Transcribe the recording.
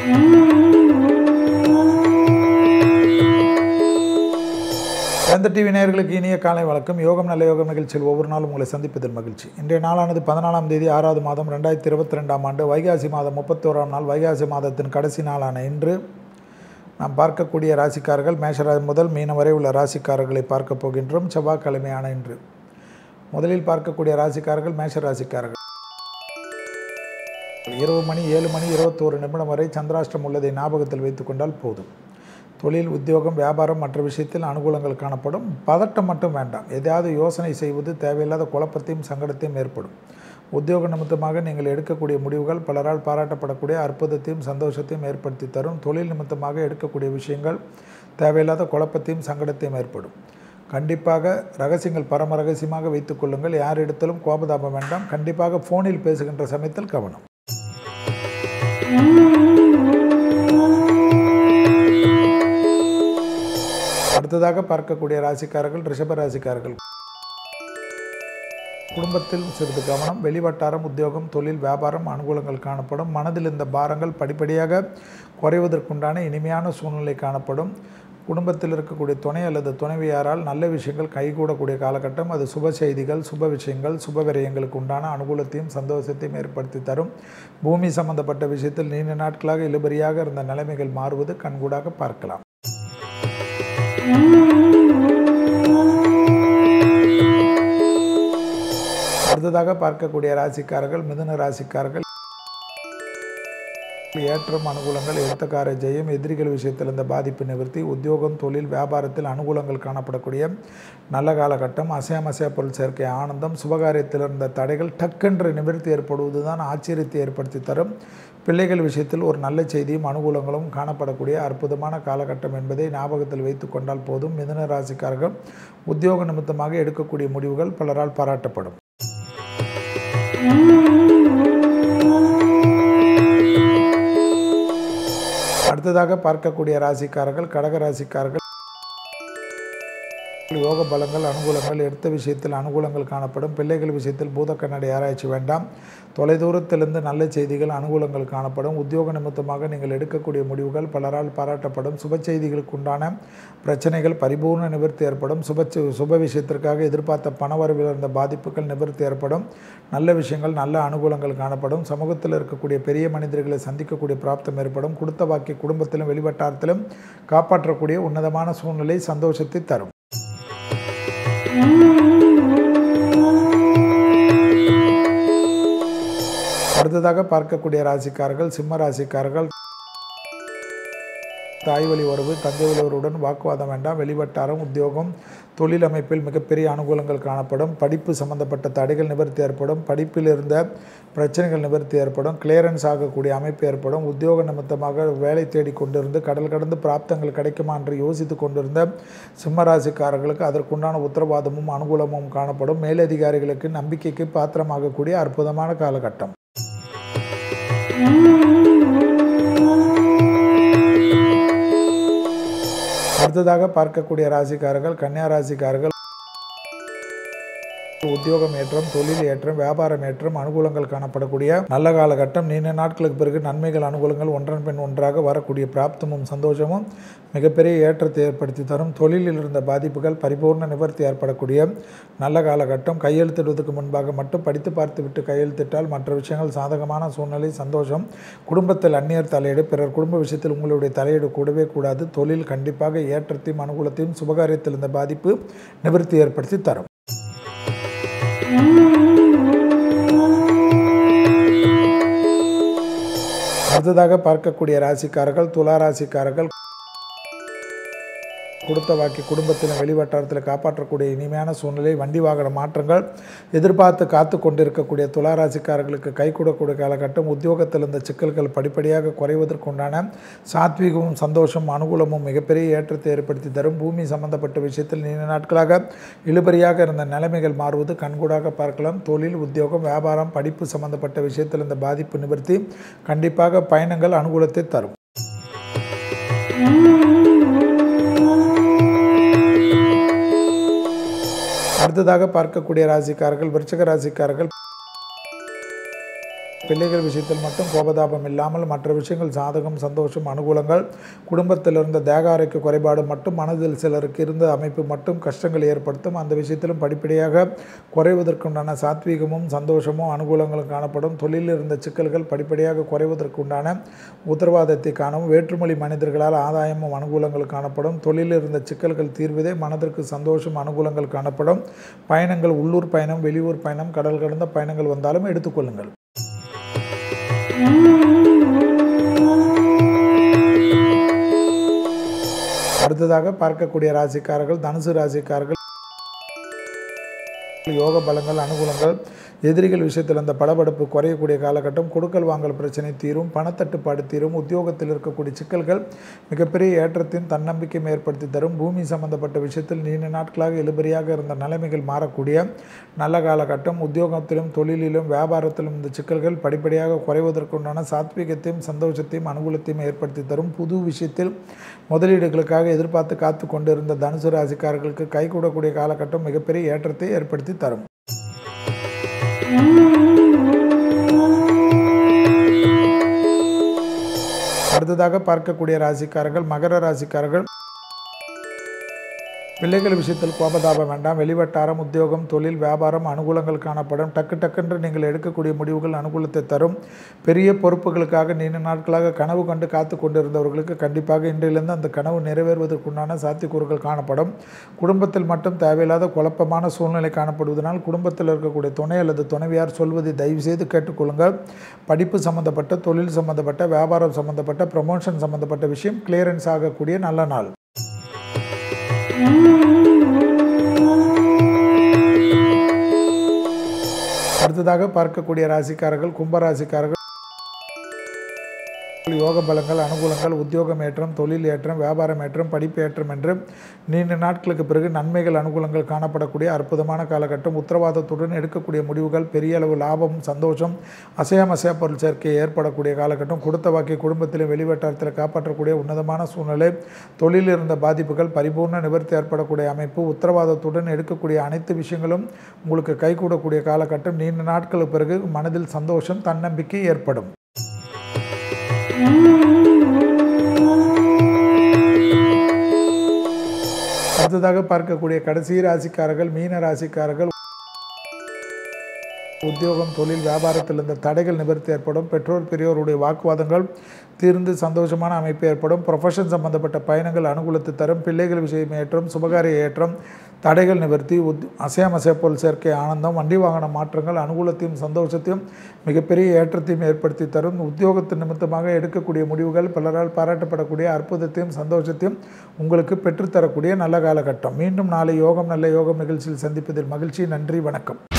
எந்த டிவி நேயர்களுக்கு இனிய காலை வணக்கம் யோகம் நல்ல யோகம் நிகழ்ச்சியில் ஒவ்வொரு நாளும் உங்களை சந்திப்பதில் மகிழ்ச்சி இன்றைய நாளானது பதினாலாம் தேதி ஆறாவது மாதம் ரெண்டாயிரத்தி இருபத்தி ரெண்டாம் ஆண்டு வைகாசி மாதம் முப்பத்தோராம் நாள் வைகாசி மாதத்தின் கடைசி நாளான இன்று நாம் பார்க்கக்கூடிய ராசிக்காரர்கள் மேஷராசி முதல் மீனம் வரை உள்ள ராசிக்காரர்களை பார்க்க போகின்றோம் செவ்வாய்க்கிழமையான இன்று முதலில் பார்க்கக்கூடிய ராசிக்காரர்கள் மேஷ ராசிக்காரர்கள் இரவு மணி ஏழு மணி இருபத்தோரு நிமிடம் வரை சந்திராஷ்டம் உள்ளதை ஞாபகத்தில் வைத்துக்கொண்டால் போதும் தொழில் உத்தியோகம் வியாபாரம் மற்ற விஷயத்தில் அனுகூலங்கள் காணப்படும் பதட்டம் மட்டும் வேண்டாம் எதையாவது யோசனை செய்வது தேவையில்லாத குழப்பத்தையும் சங்கடத்தையும் ஏற்படும் உத்தியோக நிமித்தமாக நீங்கள் எடுக்கக்கூடிய முடிவுகள் பலரால் பாராட்டப்படக்கூடிய அற்புதத்தையும் சந்தோஷத்தையும் ஏற்படுத்தி தரும் தொழில் நிமித்தமாக எடுக்கக்கூடிய விஷயங்கள் தேவையில்லாத குழப்பத்தையும் சங்கடத்தையும் ஏற்படும் கண்டிப்பாக ரகசியங்கள் பரம ரகசியமாக வைத்துக் கொள்ளுங்கள் யார் இடத்திலும் கோபதாபம் வேண்டாம் கண்டிப்பாக ஃபோனில் பேசுகின்ற சமயத்தில் கவனம் அடுத்ததாக பார்க்கக்கூடிய ராசிக்காரர்கள் ரிஷப ராசிக்காரர்கள் குடும்பத்தில் சிறிது கவனம் வெளிவட்டாரம் உத்தியோகம் தொழில் வியாபாரம் அனுகூலங்கள் காணப்படும் மனதில் இந்த பாரங்கள் படிப்படியாக குறைவதற்குண்டான இனிமையான சூழ்நிலை காணப்படும் குடும்பத்தில் இருக்கக்கூடிய துணை அல்லது துணைவியாரால் நல்ல விஷயங்கள் கைகூடக்கூடிய காலகட்டம் அது சுப செய்திகள் சுப விஷயங்கள் சுப விரயங்களுக்கு உண்டான அனுகூலத்தையும் சந்தோஷத்தையும் ஏற்படுத்தி தரும் பூமி சம்பந்தப்பட்ட விஷயத்தில் நீண்ட நாட்களாக இழுபறியாக இருந்த நிலைமைகள் மாறுவது கண்கூடாக பார்க்கலாம் அடுத்ததாக பார்க்கக்கூடிய ராசிக்காரர்கள் மிதுன ராசிக்காரர்கள் ஏற்றம் அனுகூலங்கள் எடுத்தக்கார ஜெயம் எதிரிகள் விஷயத்தில் இந்த பாதிப்பு நிவர்த்தி உத்தியோகம் தொழில் வியாபாரத்தில் அனுகூலங்கள் காணப்படக்கூடிய நல்ல காலகட்டம் அசையாமசையா பொருள் சேர்க்கை ஆனந்தம் சுபகாரியத்தில் இருந்த தடைகள் டக்கென்று நிவர்த்தி ஏற்படுவது தான் ஆச்சரியத்தை ஏற்படுத்தி தரும் பிள்ளைகள் விஷயத்தில் ஒரு நல்ல செய்தியும் அனுகூலங்களும் காணப்படக்கூடிய அற்புதமான காலகட்டம் என்பதை ஞாபகத்தில் வைத்து கொண்டால் போதும் மிதுன ராசிக்காரர்கள் உத்தியோக நிமித்தமாக எடுக்கக்கூடிய முடிவுகள் பலரால் பாராட்டப்படும் அடுத்ததாக பார்க்கக்கூடிய ராசிக்காரர்கள் கடக ராசிக்காரர்கள் யோக பலங்கள் அனுகூலங்கள் எடுத்த விஷயத்தில் அனுகூலங்கள் காணப்படும் பிள்ளைகள் விஷயத்தில் பூத கண்ணடை ஆராய்ச்சி வேண்டாம் தொலைதூரத்திலிருந்து நல்ல செய்திகள் அனுகூலங்கள் காணப்படும் உத்தியோக நிமித்தமாக நீங்கள் எடுக்கக்கூடிய முடிவுகள் பலரால் பாராட்டப்படும் சுப செய்திகளுக்கு உண்டான பிரச்சனைகள் பரிபூர்ண நிவர்த்தி ஏற்படும் சுப சுப விஷயத்திற்காக எதிர்பார்த்த பணவரவில் இருந்த பாதிப்புகள் நிவர்த்தி ஏற்படும் நல்ல விஷயங்கள் நல்ல அனுகூலங்கள் காணப்படும் சமூகத்தில் இருக்கக்கூடிய பெரிய மனிதர்களை சந்திக்கக்கூடிய பிராப்தம் ஏற்படும் கொடுத்த வாக்கி குடும்பத்திலும் வெளிவட்டாரத்திலும் காப்பாற்றக்கூடிய உன்னதமான சூழ்நிலை சந்தோஷத்தை தரும் அடுத்ததாக பார்க்கக்கூடிய ராசிக்காரர்கள் சிம்ம ராசிக்காரர்கள் தாய் வழி உறவு தந்தை வழிவருடன் வாக்குவாதம் வேண்டாம் வெளிவட்டாரம் உத்தியோகம் தொழில் அமைப்பில் மிகப்பெரிய அனுகூலங்கள் காணப்படும் படிப்பு சம்பந்தப்பட்ட தடைகள் நிவர்த்தி ஏற்படும் படிப்பில் இருந்த பிரச்சனைகள் நிவர்த்தி ஏற்படும் கிளியரன்ஸ் ஆகக்கூடிய அமைப்பு ஏற்படும் உத்தியோக நிமித்தமாக வேலை தேடி கொண்டிருந்து கடல் கடந்து பிராப்தங்கள் கிடைக்குமா என்று யோசித்து கொண்டிருந்த சிம்மராசிக்காரர்களுக்கு அதற்குண்டான உத்தரவாதமும் அனுகூலமும் காணப்படும் மேலதிகாரிகளுக்கு நம்பிக்கைக்கு பாத்திரமாகக்கூடிய அற்புதமான காலகட்டம் அடுத்ததாக பார்க்கக்கூடிய ராசிக்காரர்கள் கன்னியா ராசிக்காரர்கள் உத்தியோகம் ஏற்றம் தொழில் ஏற்றம் வியாபாரம் ஏற்றம் அனுகூலங்கள் காணப்படக்கூடிய நல்ல காலகட்டம் நீண்ட நாட்களுக்கு பிறகு நன்மைகள் அனுகூலங்கள் ஒன்றன் பின் ஒன்றாக வரக்கூடிய பிராப்தமும் சந்தோஷமும் மிகப்பெரிய ஏற்றத்தை ஏற்படுத்தி தரும் தொழிலில் இருந்த பாதிப்புகள் பரிபூர்ண நிவர்த்தி ஏற்படக்கூடிய நல்ல காலகட்டம் கையெழுத்திடுவதற்கு முன்பாக மட்டும் படித்து பார்த்து விட்டு கையெழுத்திட்டால் மற்ற விஷயங்கள் சாதகமான சூழ்நிலை சந்தோஷம் குடும்பத்தில் அந்நியர் தலையீடு பிறர் குடும்ப விஷயத்தில் உங்களுடைய தலையீடு கூடவே கூடாது தொழில் கண்டிப்பாக ஏற்றத்தையும் அனுகூலத்தையும் சுபகாரியத்தில் இருந்த பாதிப்பு நிவர்த்தி ஏற்படுத்தி தரும் அடுத்ததாக பார்க்கக்கூடிய ராசிக்காரர்கள் துலா ராசிக்காரர்கள் கொடுத்த வாக்கி குடும்பத்திலும் வெளிவட்டாரத்தில் காப்பாற்றக்கூடிய இனிமையான சூழ்நிலை வண்டி வாகன மாற்றங்கள் எதிர்பார்த்து காத்து கொண்டிருக்கக்கூடிய துளாராசிக்காரர்களுக்கு கை கூடக்கூடிய காலகட்டம் உத்தியோகத்தில் இருந்த சிக்கல்கள் படிப்படியாக குறைவதற்குண்டான சாத்வீகமும் சந்தோஷம் அனுகூலமும் மிகப்பெரிய ஏற்றத்தை ஏற்படுத்தி தரும் பூமி சம்பந்தப்பட்ட விஷயத்தில் நீண்ட நாட்களாக இழுபறியாக இருந்த நிலைமைகள் மாறுவது கண்கூடாக பார்க்கலாம் தொழில் உத்தியோகம் வியாபாரம் படிப்பு சம்பந்தப்பட்ட விஷயத்தில் இந்த பாதிப்பு நிவர்த்தி கண்டிப்பாக பயணங்கள் அனுகூலத்தை தரும் அடுத்ததாக பார்க்கக்கூடிய ராசிக்காரர்கள் விருச்சக ராசிக்காரர்கள் பிள்ளைகள் விஷயத்தில் மட்டும் கோபதாபம் இல்லாமல் மற்ற விஷயங்கள் சாதகம் சந்தோஷம் அனுகூலங்கள் குடும்பத்தில் இருந்த தேக ஆரோக்கிய குறைபாடு மட்டும் மனதில் சிலருக்கு இருந்த அமைப்பு மட்டும் கஷ்டங்கள் ஏற்படுத்தும் அந்த விஷயத்திலும் படிப்படியாக குறைவதற்குண்டான சாத்வீகமும் சந்தோஷமும் அனுகூலங்களும் காணப்படும் தொழிலில் இருந்த சிக்கல்கள் படிப்படியாக குறைவதற்குண்டான உத்தரவாதத்தை காணும் வேற்றுமொழி மனிதர்களால் ஆதாயமும் அனுகூலங்கள் காணப்படும் தொழிலில் இருந்த சிக்கல்கள் தீர்வதே மனதிற்கு சந்தோஷம் அனுகூலங்கள் காணப்படும் பயணங்கள் உள்ளூர் பயணம் வெளியூர் பயணம் கடல் கடந்த பயணங்கள் வந்தாலும் எடுத்துக்கொள்ளுங்கள் அடுத்ததாக பார்க்கக்கூடிய ராசிக்காரர்கள் தனுசு ராசிக்காரர்கள் யோக பலங்கள் அனுகூலங்கள் எதிரிகள் விஷயத்தில் அந்த படபடப்பு குறையக்கூடிய காலகட்டம் கொடுக்கல் வாங்கல் பிரச்சனை தீரும் பணத்தட்டுப்பாடு தீரும் உத்தியோகத்தில் இருக்கக்கூடிய சிக்கல்கள் மிகப்பெரிய ஏற்றத்தின் தன்னம்பிக்கையும் ஏற்படுத்தி தரும் பூமி சம்பந்தப்பட்ட விஷயத்தில் நீண்ட நாட்களாக இழுபறியாக இருந்த நிலைமைகள் மாறக்கூடிய நல்ல காலகட்டம் உத்தியோகத்திலும் தொழிலிலும் வியாபாரத்திலும் இந்த சிக்கல்கள் படிப்படியாக குறைவதற்குண்டான சாத்வீகத்தையும் சந்தோஷத்தையும் அனுகூலத்தையும் ஏற்படுத்தி தரும் புது விஷயத்தில் முதலீடுகளுக்காக எதிர்பார்த்து காத்து கொண்டிருந்த தனுசு ராசிக்காரர்களுக்கு கைகூடக்கூடிய காலகட்டம் மிகப்பெரிய ஏற்றத்தை ஏற்படுத்தி தரும் அடுத்ததாக பார்க்கக்கூடிய ராசிக்காரர்கள் மகர ராசிக்காரர்கள் பிள்ளைகள் விஷயத்தில் கோபதாபம் வேண்டாம் வெளிவட்டாரம் உத்தியோகம் தொழில் வியாபாரம் அனுகூலங்கள் காணப்படும் டக்கு டக்குன்று நீங்கள் எடுக்கக்கூடிய முடிவுகள் அனுகூலத்தை தரும் பெரிய பொறுப்புகளுக்காக நீண்ட நாட்களாக கனவு கண்டு காத்து கொண்டிருந்தவர்களுக்கு கண்டிப்பாக இன்றிலிருந்து அந்த கனவு நிறைவேறுவதற்குண்டான சாத்தியக்கூறுகள் காணப்படும் குடும்பத்தில் மட்டும் தேவையில்லாத குழப்பமான சூழ்நிலை காணப்படுவதனால் குடும்பத்தில் இருக்கக்கூடிய துணை அல்லது துணைவியார் சொல்வதை தயவு செய்து கேட்டுக்கொள்ளுங்கள் படிப்பு சம்பந்தப்பட்ட தொழில் சம்பந்தப்பட்ட வியாபாரம் சம்பந்தப்பட்ட ப்ரமோஷன் சம்பந்தப்பட்ட விஷயம் கிளியரன்ஸ் ஆகக்கூடிய நல்ல நாள் அடுத்ததாக பார்க்கக்கூடிய ராசிக்காரர்கள் கும்பராசிக்காரர்கள் யோக பலங்கள் அனுகூலங்கள் உத்தியோகம் ஏற்றம் தொழில் ஏற்றம் வியாபாரம் ஏற்றம் படிப்பு ஏற்றம் என்று நீண்ட நாட்களுக்கு பிறகு நன்மைகள் அனுகூலங்கள் காணப்படக்கூடிய அற்புதமான காலகட்டம் உத்தரவாதத்துடன் எடுக்கக்கூடிய முடிவுகள் பெரிய அளவு லாபம் சந்தோஷம் அசையாமசையா பொருள் சேர்க்கை ஏற்படக்கூடிய காலகட்டம் கொடுத்த வாக்கை குடும்பத்திலும் வெளிவட்டாரத்தில் காப்பாற்றக்கூடிய உன்னதமான சூழ்நிலை தொழிலில் இருந்த பாதிப்புகள் பரிபூர்ண நிவர்த்தி ஏற்படக்கூடிய அமைப்பு உத்தரவாதத்துடன் எடுக்கக்கூடிய அனைத்து விஷயங்களும் உங்களுக்கு கைகூடக்கூடிய காலகட்டம் நீண்ட நாட்களுக்கு பிறகு மனதில் சந்தோஷம் தன்னம்பிக்கை ஏற்படும் அடுத்ததாக பார்க்கக்கூடிய கடைசி ராசிக்காரர்கள் மீன ராசிக்காரர்கள் உத்தியோகம் தொழில் வியாபாரத்தில் இருந்த தடைகள் நிவர்த்தி ஏற்படும் பெற்றோர் பெரியோருடைய வாக்குவாதங்கள் தீர்ந்து சந்தோஷமான அமைப்பு ஏற்படும் ப்ரொஃபஷன் சம்பந்தப்பட்ட பயணங்கள் அனுகூலத்தை தரும் பிள்ளைகள் விஷயம் ஏற்றம் சுபகாரிய ஏற்றம் தடைகள் நிவர்த்தி உத் அசையாமசைய பொருள் சேர்க்கை ஆனந்தம் வண்டி வாகன மாற்றங்கள் அனுகூலத்தையும் சந்தோஷத்தையும் மிகப்பெரிய ஏற்றத்தையும் ஏற்படுத்தி தரும் உத்தியோகத்தின் நிமித்தமாக எடுக்கக்கூடிய முடிவுகள் பலரால் பாராட்டப்படக்கூடிய அற்புதத்தையும் சந்தோஷத்தையும் உங்களுக்கு பெற்றுத்தரக்கூடிய நல்ல காலகட்டம் மீண்டும் நாளை யோகம் நல்ல யோகம் நிகழ்ச்சியில் சந்திப்பதில் மகிழ்ச்சி நன்றி வணக்கம்